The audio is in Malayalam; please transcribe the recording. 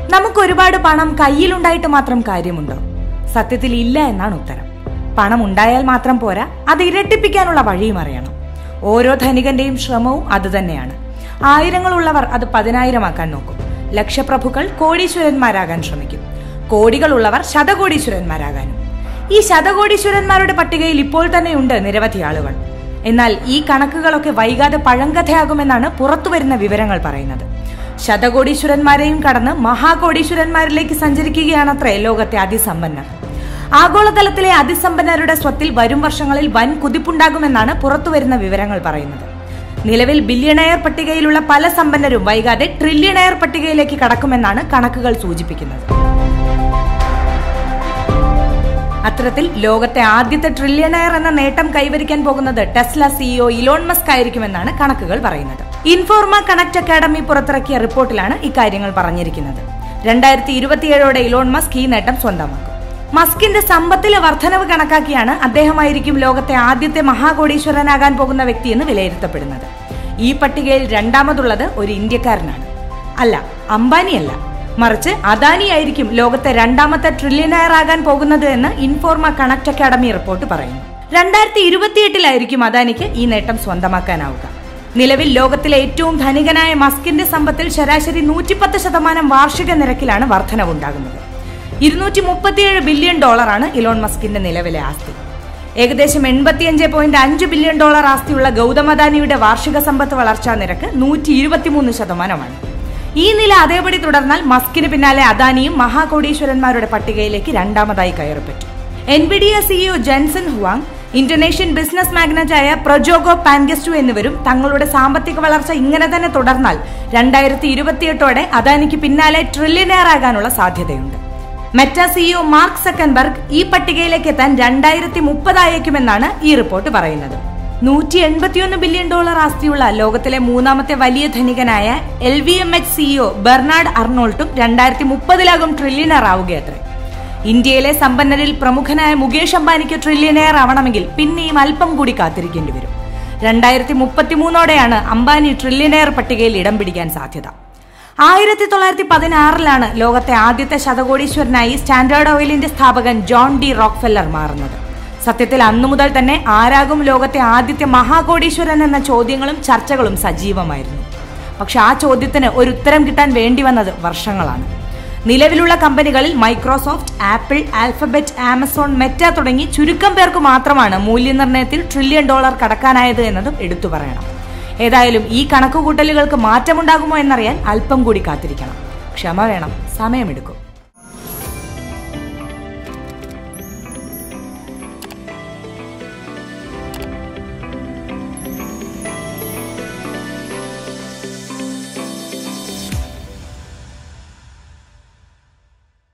നമുക്ക് ഒരുപാട് പണം കയ്യിലുണ്ടായിട്ട് മാത്രം കാര്യമുണ്ടോ സത്യത്തിൽ ഇല്ല എന്നാണ് ഉത്തരം പണം ഉണ്ടായാൽ മാത്രം പോരാ അത് ഇരട്ടിപ്പിക്കാനുള്ള വഴിയും അറിയണം ഓരോ ധനികന്റെയും ശ്രമവും അതുതന്നെയാണ് ആയിരങ്ങളുള്ളവർ അത് പതിനായിരമാക്കാൻ നോക്കും ലക്ഷപ്രഭുക്കൾ കോടീശ്വരന്മാരാകാൻ ശ്രമിക്കും കോടികളുള്ളവർ ശതകോടീശ്വരന്മാരാകാനും ഈ ശതകോടീശ്വരന്മാരുടെ പട്ടികയിൽ ഇപ്പോൾ തന്നെയുണ്ട് നിരവധി ആളുകൾ എന്നാൽ ഈ കണക്കുകളൊക്കെ വൈകാതെ പഴങ്കഥയാകുമെന്നാണ് പുറത്തുവരുന്ന വിവരങ്ങൾ പറയുന്നത് ശതകോടീശ്വരന്മാരെയും കടന്ന് മഹാകോടീശ്വരന്മാരിലേക്ക് സഞ്ചരിക്കുകയാണത്രേ ലോകത്തെ അതിസമ്പന്നർ ആഗോളതലത്തിലെ അതിസമ്പന്നരുടെ സ്വത്തിൽ വരും വർഷങ്ങളിൽ വൻ കുതിപ്പുണ്ടാകുമെന്നാണ് പുറത്തുവരുന്ന വിവരങ്ങൾ പറയുന്നത് നിലവിൽ ബില്യണയർ പട്ടികയിലുള്ള പല സമ്പന്നരും വൈകാതെ ട്രില്യണയർ പട്ടികയിലേക്ക് കടക്കുമെന്നാണ് കണക്കുകൾ സൂചിപ്പിക്കുന്നത് അത്തരത്തിൽ ലോകത്തെ ആദ്യത്തെ ട്രില്യണയർ എന്ന നേട്ടം കൈവരിക്കാൻ പോകുന്നത് ടെസ്ല സിഇഒ ഇലോൺ മസ്ക് ആയിരിക്കുമെന്നാണ് കണക്കുകൾ പറയുന്നത് ഇൻഫോർമ കണക്ട് അക്കാദമി പുറത്തിറക്കിയ റിപ്പോർട്ടിലാണ് ഇക്കാര്യങ്ങൾ പറഞ്ഞിരിക്കുന്നത് രണ്ടായിരത്തി ഇരുപത്തിയേഴോടെ ഇലോൺ മസ്ക് ഈ നേട്ടം സ്വന്തമാക്കും മസ്കിന്റെ സമ്പത്തിലെ വർധനവ് കണക്കാക്കിയാണ് അദ്ദേഹമായിരിക്കും ലോകത്തെ ആദ്യത്തെ മഹാകോടീശ്വരനാകാൻ പോകുന്ന വ്യക്തിയെന്ന് വിലയിരുത്തപ്പെടുന്നത് ഈ പട്ടികയിൽ രണ്ടാമതുള്ളത് ഒരു ഇന്ത്യക്കാരനാണ് അല്ല അംബാനിയല്ല മറിച്ച് അദാനിയായിരിക്കും ലോകത്തെ രണ്ടാമത്തെ ട്രില്യനയർ ആകാൻ പോകുന്നത് എന്ന് ഇൻഫോർമ കണക്ട് അക്കാദമി റിപ്പോർട്ട് പറയുന്നു രണ്ടായിരത്തി ഇരുപത്തിയെട്ടിലായിരിക്കും അദാനിക്ക് ഈ നേട്ടം സ്വന്തമാക്കാനാവുക നിലവിൽ ലോകത്തിലെ ഏറ്റവും ധനികനായ മസ്കിന്റെ സമ്പത്തിൽ ശരാശരി നൂറ്റിപ്പത്ത് ശതമാനം വാർഷിക നിരക്കിലാണ് വർധനവുണ്ടാകുന്നത് ഇരുന്നൂറ്റി മുപ്പത്തിയേഴ് ബില്യൺ ഡോളറാണ് ഇലോൺ മസ്കിന്റെ നിലവിലെ ആസ്തി ഏകദേശം എൺപത്തിയഞ്ച് പോയിന്റ് അഞ്ച് ബില്യൺ ഡോളർ ആസ്തിയുള്ള ഗൗതം അദാനിയുടെ വാർഷിക സമ്പത്ത് വളർച്ചാ നിരക്ക് നൂറ്റി ഇരുപത്തിമൂന്ന് ശതമാനമാണ് ഈ നില അതേപടി തുടർന്നാൽ മസ്കിന് പിന്നാലെ അദാനിയും മഹാകോടീശ്വരന്മാരുടെ പട്ടികയിലേക്ക് രണ്ടാമതായി കയറിപ്പറ്റും Nvidia CEO Jensen Huang Indonesian business മാഗ്നറ്റായ പ്രൊജോഗോ പാൻഗസ്റ്റു എന്നിവരും തങ്ങളുടെ സാമ്പത്തിക വളർച്ച ഇങ്ങനെ തന്നെ തുടർന്നാൽ രണ്ടായിരത്തി ഇരുപത്തിയെട്ടോടെ അദാനിക്ക് പിന്നാലെ ട്രില്യനെയർ ആകാനുള്ള സാധ്യതയുണ്ട് മെറ്റ സിഇഒ മാർക്ക് സക്കൻബർഗ് ഈ പട്ടികയിലേക്ക് എത്താൻ രണ്ടായിരത്തി മുപ്പതായേക്കുമെന്നാണ് ഈ റിപ്പോർട്ട് പറയുന്നത് നൂറ്റി എൺപത്തിയൊന്ന് ബില്യൺ ഡോളർ ആസ്തിയുള്ള ലോകത്തിലെ മൂന്നാമത്തെ വലിയ ധനികനായ L V M H CEO Bernard അർണോൾട്ടും രണ്ടായിരത്തി മുപ്പതിലാകും ട്രില്യനർ ആവുകയത്രേ ഇന്ത്യയിലെ സമ്പന്നരിൽ പ്രമുഖനായ മുകേഷ് അംബാനിക്ക് ട്രില്യനെയർ ആവണമെങ്കിൽ പിന്നെയും അല്പം കൂടി കാത്തിരിക്കേണ്ടി വരും രണ്ടായിരത്തി മുപ്പത്തിമൂന്നോടെയാണ് അംബാനി ട്രില്യനെയർ പട്ടികയിൽ ഇടം പിടിക്കാൻ സാധ്യത ആയിരത്തി തൊള്ളായിരത്തി പതിനാറിലാണ് ലോകത്തെ ആദ്യത്തെ ശതകോടീശ്വരനായി സ്റ്റാൻഡേർഡ് ഓയിലിന്റെ സ്ഥാപകൻ ജോൺ ഡി റോക്ക്ഫെല്ലർ മാറുന്നത് സത്യത്തിൽ അന്നു മുതൽ തന്നെ ആരാകും ലോകത്തെ ആദ്യത്തെ മഹാകോടീശ്വരൻ എന്ന ചോദ്യങ്ങളും ചർച്ചകളും സജീവമായിരുന്നു പക്ഷെ ആ ചോദ്യത്തിന് ഒരു ഉത്തരം കിട്ടാൻ വേണ്ടി വന്നത് വർഷങ്ങളാണ് നിലവിലുള്ള കമ്പനികളിൽ Microsoft Apple Alphabet Amazon Meta തുടങ്ങി ചുരുക്കം പേർക്ക് മാത്രമാണ് മൂല്യനിർണ്ണയത്തിൽ ട്രില്യൺ ഡോളർ കടക്കാനായത് എന്നതും എടുത്തു പറയണം ഏതായാലും ഈ കണക്കുകൂട്ടലുകൾക്ക് മാറ്റമുണ്ടാകുമോ എന്നറിയാൻ അല്പം കൂടി കാത്തിരിക്കണം ക്ഷമ വേണം സമയമെടുക്കും